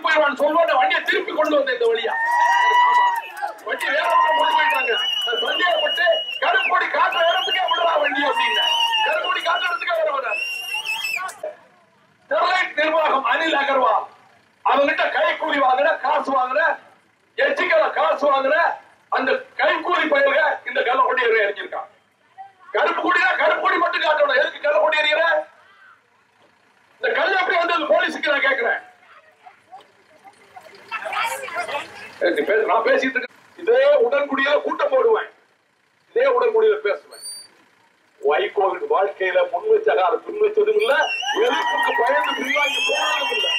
போயிடுவான்னு சொல்லுவோம் வண்டியை திருப்பி கொண்டு வந்தேன் இந்த வழியா ஆமா வண்டி வேற பக்கம் கொண்டு போயிட்டாங்க நான் சந்தேகப்பட்டு கருப்பொடி காட்டுற இடத்துக்கே விடுறா வண்டி அப்படின்னு கருப்பொடி காட்டுற இடத்துக்கே வர வராது ஸ்டெர்லைட் நிர்வாகம் அனில் அகர்வால் அவங்கிட்ட கைக்கூலி வாங்குற காசு வாங்குற எச்சிக்கல காசு வாங்குற அந்த கைக்கூலி பயிர்க இந்த கள்ளக்கொடி எறிய எறிஞ்சிருக்கான் கருப்பு கொடினா கருப்பு கொடி மட்டும் காட்டணும் எதுக்கு கள்ளக்கொடி எறிகிற இந்த கல் எப்படி வந்தது போலீஸுக்கு நான் கேட்கிறேன் ஏய், நீ பேசு, நான் பேசிட்டு இருக்கேன் இதே உடன்குடியில கூட்டம் போடுவேன் இதே உடன்குடியில பேசுவேன் வைகோவின் வாழ்க்கையில முன் வச்சாக அதை பின் வச்சதும் இல்ல எதிர்ப்புக்கு பயந்து பின்வாங்கி போனதும் இல்ல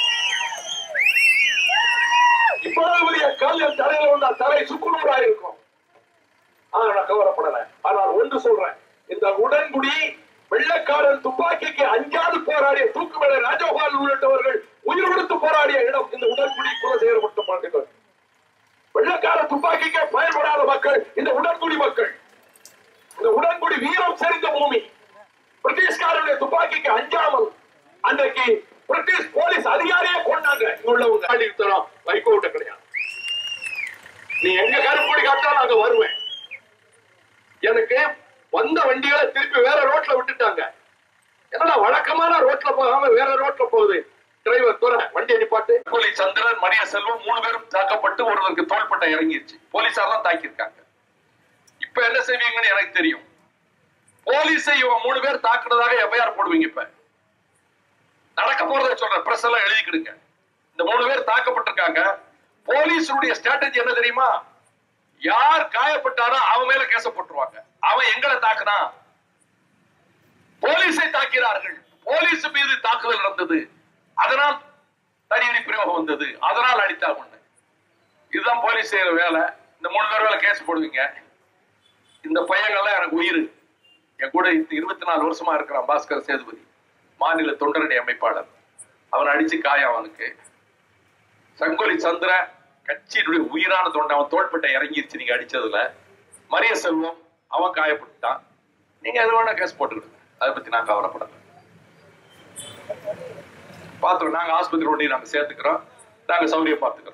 இவ்வளவு பெரிய கல் என் தலையில வந்தா தலை சுக்குநூறா இருக்கும் ஆனா நான் கவலைப்படல ஆனால் ஒன்று சொல்றேன் இந்த உடன்குடி வெள்ளக்காரன் துப்பாக்கிக்கு அஞ்சாது போராடிய தூக்குமலை ராஜகோபால் உள்ளிட்டவர்கள் உயிர் கொடுத்து போராடிய இடம் இந்த உடன்குடி குலசேகர மட்டும் மாட்டுகள் வெள்ளக்கார துப்பாக்கிக்கு பயன்படாத மக்கள் இந்த உடன்குடி மக்கள் இந்த உடன்குடி வீரம் செறிந்த பூமி பிரிட்டிஷ்காரனுடைய துப்பாக்கிக்கு அஞ்சாமல் அன்றைக்கு பிரிட்டிஷ் போலீஸ் அதிகாரியே கொண்டாங்க இங்க உள்ளவங்க ஆடித்தரம் வைகோட்ட கிடையாது நீ எங்க கருப்பொடி காட்டாலும் அங்க வருவேன் எனக்கு வந்த வண்டிகளை திருப்பி வேற ரோட்ல விட்டுட்டாங்க என்னடா வழக்கமான ரோட்ல போகாம வேற ரோட்ல போகுது டிரைவர் துறை வண்டி நிப்பாட்டு கூலி சந்திரன் மரிய செல்வம் மூணு பேரும் தாக்கப்பட்டு ஒருவருக்கு தோள்பட்டை இறங்கிருச்சு போலீசார் தான் தாக்கியிருக்காங்க இப்ப என்ன செய்வீங்கன்னு எனக்கு தெரியும் போலீஸை இவங்க மூணு பேர் தாக்குனதாக எஃப்ஐஆர் போடுவீங்க இப்ப நடக்க போறதை சொல்றேன் பிரஸ் எல்லாம் எழுதிக்கிடுங்க இந்த மூணு பேர் தாக்கப்பட்டிருக்காங்க போலீஸுடைய ஸ்ட்ராட்டஜி என்ன தெரியுமா யார் காயப்பட்டாரோ அவன் மேல கேச போட்டுருவாங்க அவன் எங்களை தாக்குனா போலீஸை தாக்கிறார்கள் போலீஸ் மீது தாக்குதல் நடந்தது அதனால் தனியடி பிரயோகம் வந்தது அதனால் அடித்தாங்க இதுதான் போலீஸ் செய்யற வேலை இந்த மூணு பேர் மேல கேஸ் போடுவீங்க இந்த பையங்கள்லாம் எனக்கு உயிர் என் கூட இந்த இருபத்தி நாலு வருஷமா இருக்கிறான் பாஸ்கர் சேதுபதி மாநில தொண்டரணி அமைப்பாளர் அவன் அடிச்சு காயம் அவனுக்கு சங்கொலி சந்திர கட்சியினுடைய உயிரான தொண்டை அவன் தோள்பட்டை இறங்கிருச்சு நீங்க அடிச்சதுல மரிய செல்வம் அவன் காயப்பட்டுட்டான் நீங்க எது வேணா கேஸ் போட்டுக்கிடுங்க அதை பத்தி நான் கவலைப்படல பாத்துக்கிறோம் நாங்க ஆஸ்பத்திரி கொண்டு நாங்க சேர்த்துக்கிறோம் நாங்க சௌரியம் பார்த்துக்கிறோம்